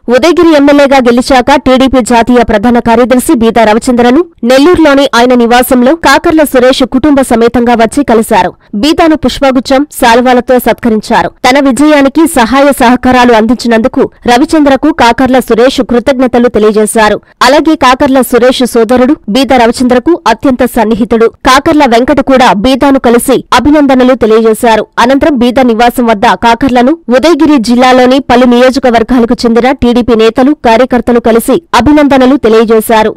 ఉదయగిరి ఎమ్మెల్యేగా గెలిచాక టీడీపీ జాతీయ ప్రధాన కార్యదర్శి బీదా రవిచంద్రను నెల్లూరులోని ఆయన నివాసంలో కాకర్ల సురేష్ కుటుంబ సమేతంగా వచ్చి కలిశారు బీదాను పుష్పగుచ్చం శాలువాలతో సత్కరించారు తన విజయానికి సహాయ సహకారాలు అందించినందుకు రవిచంద్రకు కాకర్ల సురేష్ కృతజ్ఞతలు తెలియజేశారు అలాగే కాకర్ల సురేష్ సోదరుడు బీదా రవిచంద్రకు అత్యంత సన్నిహితుడు కాకర్ల వెంకట కూడా బీదాను కలిసి అభినందనలు తెలియజేశారు అనంతరం బీదా నివాసం వద్ద కాకర్లను ఉదయగిరి జిల్లాలోని పలు నియోజకవర్గాలకు చెందిన టీడీపీ నేతలు కార్యకర్తలు కలిసి అభినందనలు తెలియజేశారు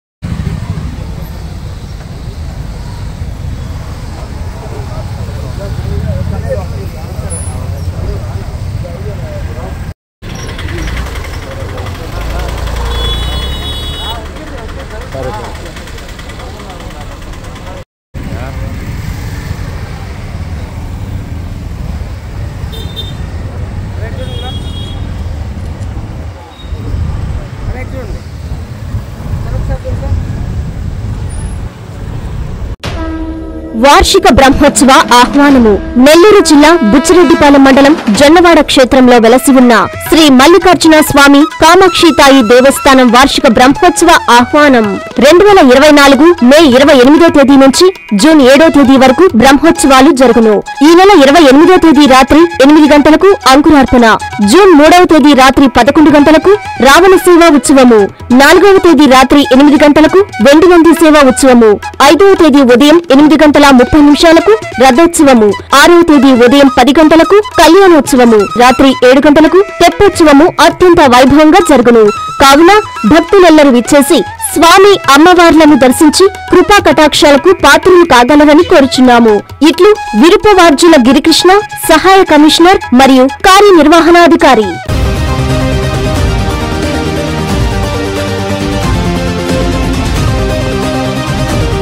వార్షిక బ్రహ్మోత్సవ ఆహ్వానము నెల్లూరు జిల్లా బుచ్చిరెడ్డిపాలెం మండలం జొన్నవాడ క్షేత్రంలో వెలసి ఉన్న శ్రీ మల్లికార్జున స్వామి కామాక్షితాయి దేవస్థానం వార్షిక బ్రహ్మోత్సవ ఆహ్వానం రెండు వేల ఇరవై నాలుగు మే ఇరవై ఎనిమిదో తేదీ నుంచి జూన్ ఏడో తేదీ వరకు బ్రహ్మోత్సవాలు జరుగును ఈ నెల ఇరవై ఎనిమిదో తేదీ రాత్రి ఎనిమిది గంటలకు అంకురార్పణ జూన్ మూడవ తేదీ రాత్రి పదకొండు గంటలకు రావణ సేవా ఉత్సవము నాలుగవ తేదీ రాత్రి ఎనిమిది గంటలకు వెండి నంది సేవా ఉత్సవము ఐదవ తేదీ ఉదయం ఎనిమిది గంటల ముప్పై నిమిషాలకు రథోత్సవము ఆరవ తేదీ ఉదయం పది గంటలకు కళ్యాణోత్సవము రాత్రి ఏడు గంటలకు తెప్పోత్సవము అత్యంత వైభవంగా జరుగును కావున భక్తులెల్లరూ విచ్చేసి స్వామి అమ్మవార్లను దర్శించి కృపా కటాక్షాలకు పాత్రులు కాగలరని కోరుచున్నాము ఇట్లు విరుపవార్జుల గిరికృష్ణ సహాయ కమిషనర్ మరియు కార్యనిర్వహణాధికారి